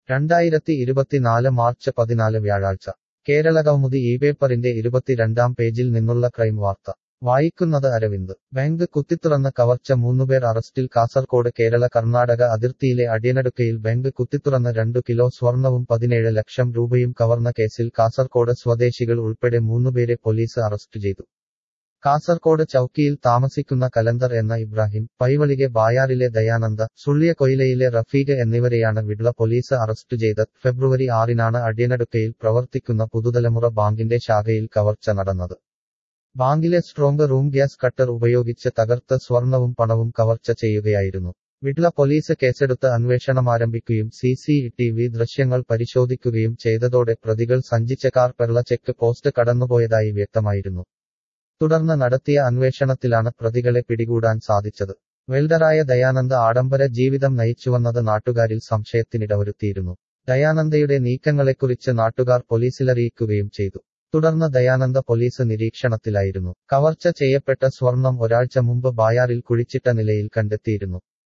രണ്ടായിരത്തി ഇരുപത്തിനാല് മാർച്ച് പതിനാല് വ്യാഴാഴ്ച കേരളകൗമുദി ഈ പേപ്പറിന്റെ ഇരുപത്തിരണ്ടാം പേജിൽ നിന്നുള്ള ക്രൈം വാർത്ത വായിക്കുന്നത് അരവിന്ദ് ബാങ്ക് കുത്തിത്തുറന്ന് കവർച്ച മൂന്നുപേർ അറസ്റ്റിൽ കാസർകോട് കേരള കർണാടക അതിർത്തിയിലെ അടിയനടുക്കയിൽ ബാങ്ക് കുത്തിത്തുറന്ന് രണ്ടു കിലോ സ്വർണവും പതിനേഴ് ലക്ഷം രൂപയും കവർന്ന കേസിൽ കാസർകോട് സ്വദേശികൾ ഉൾപ്പെടെ മൂന്നുപേരെ പോലീസ് അറസ്റ്റ് ചെയ്തു കാസർകോട് ചൌക്കിയിൽ താമസിക്കുന്ന കലന്തർ എന്ന ഇബ്രാഹിം പൈവളികെ ബായാറിലെ ദയാനന്ദ സുള്ളിയകൊയിലയിലെ റഫീഖ് എന്നിവരെയാണ് വിഡ്ല പോലീസ് അറസ്റ്റ് ചെയ്തത് ഫെബ്രുവരി ആറിനാണ് അടിയനടുക്കയിൽ പ്രവർത്തിക്കുന്ന പുതുതലമുറ ബാങ്കിന്റെ ശാഖയിൽ കവർച്ച നടന്നത് ബാങ്കിലെ സ്ട്രോങ് റൂം ഗ്യാസ് കട്ടർ ഉപയോഗിച്ച് തകർത്ത സ്വർണവും പണവും കവർച്ച ചെയ്യുകയായിരുന്നു വിഡ്ല പോലീസ് കേസെടുത്ത് അന്വേഷണമാരംഭിക്കുകയും സി സി ടി വി ദൃശ്യങ്ങൾ പരിശോധിക്കുകയും ചെയ്തതോടെ പ്രതികൾ സഞ്ചിച്ച കാർ പെർള ചെക്ക് പോസ്റ്റ് കടന്നുപോയതായി വ്യക്തമായിരുന്നു തുടർന്ന് നടത്തിയ അന്വേഷണത്തിലാണ് പ്രതികളെ പിടികൂടാൻ സാധിച്ചത് വെൽഡറായ ദയാനന്ദ ആഡംബര ജീവിതം നയിച്ചുവന്നത് നാട്ടുകാരിൽ സംശയത്തിനിടവരുത്തിയിരുന്നു ദയാനന്ദയുടെ നീക്കങ്ങളെക്കുറിച്ച് നാട്ടുകാർ പോലീസിലറിയിക്കുകയും ചെയ്തു തുടർന്ന് ദയാനന്ദ പോലീസ് നിരീക്ഷണത്തിലായിരുന്നു കവർച്ച ചെയ്യപ്പെട്ട സ്വർണം ഒരാഴ്ച മുമ്പ് ബായാറിൽ കുഴിച്ചിട്ട നിലയിൽ കണ്ടെത്തിയിരുന്നു